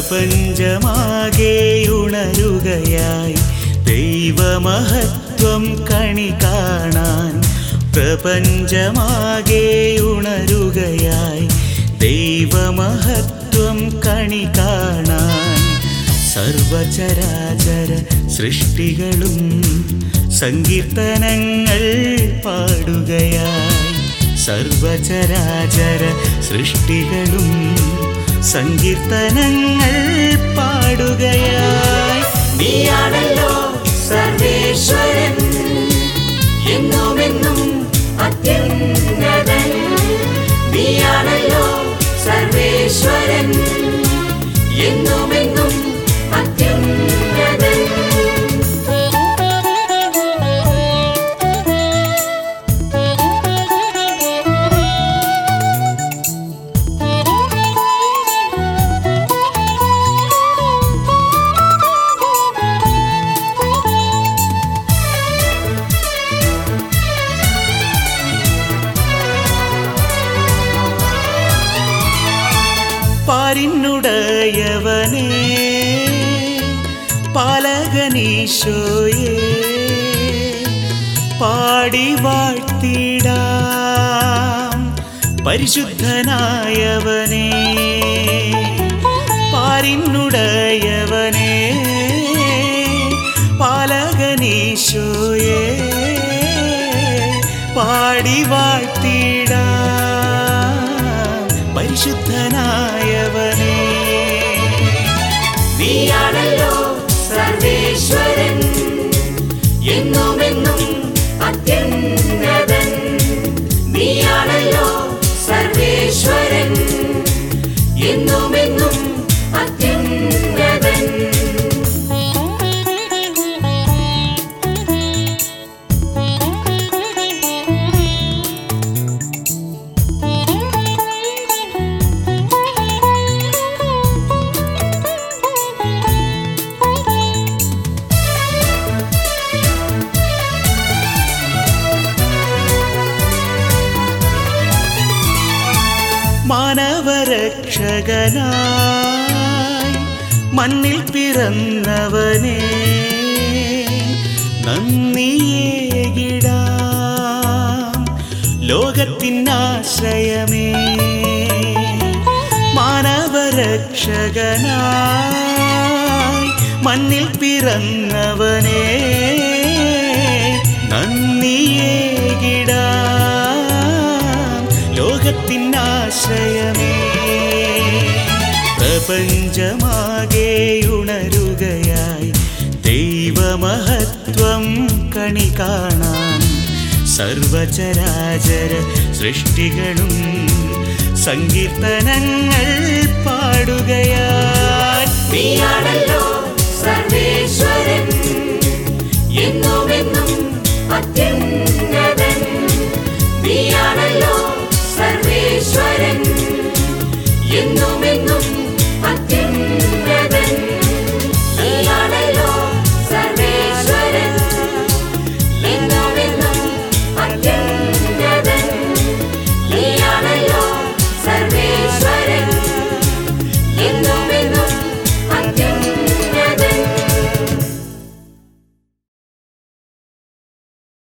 പ്രപഞ്ചമാകെ ഉണരുകയായി ദൈവമഹത്വം കണി കാണാൻ പ്രപഞ്ചമാകെ ഉണരുകയായി ദൈവമഹത്വം കണി കാണാൻ സർവചരാചര സൃഷ്ടികളും സങ്കീർത്തനങ്ങൾ പാടുകയായി സർവചരാചര സൃഷ്ടികളും സങ്കീർത്തനങ്ങൾ പാടുകയായി നീയാണല്ലോ സർവേശ്വരൻ എന്നുമെന്നും അത്യുന്നതൻ നീയാണല്ലോ സർവേശ്വരൻ എന്നുമെന്നും അത്യുന്നതൻ പാരിനുടയവനേ പാലകനീശോയേ പാടി വാഴ്ത്തിടാം പരിശുദ്ധനായവനേ പാരിനുടയവനേ പാലകനീശോയേ പാടി വാഴ്ത്തിടാം പരിശുദ്ധനായവനേ നീയാണല്ലോ സർവേശ്വരൻ എന്നുമെന്നും അത്യുന്നതൻ നീയാണല്ലോ സർവേശ്വരൻ എന്നുമെന്നും അത്യുന്നതൻ മാനവരക്ഷകനായി മണ്ണിൽ പിറന്നവനേ നന്ദിയേകിടാം ലോകത്തിനാശ്രയമേ മാനവരക്ഷകനായി മണ്ണിൽ പിറന്നവനേ നന്ദിയേകിടാം ലോകത്തിനാശ്രയമേ പ്രപഞ്ചമാകെ ഉണരുകയായി ദൈവമഹത്വം കണി കാണാൻ സർവചരാചര സൃഷ്ടികളും സങ്കീർത്തനങ്ങൾ പാടുകയായി നീയാണല്ലോ സർവേശ്വരൻ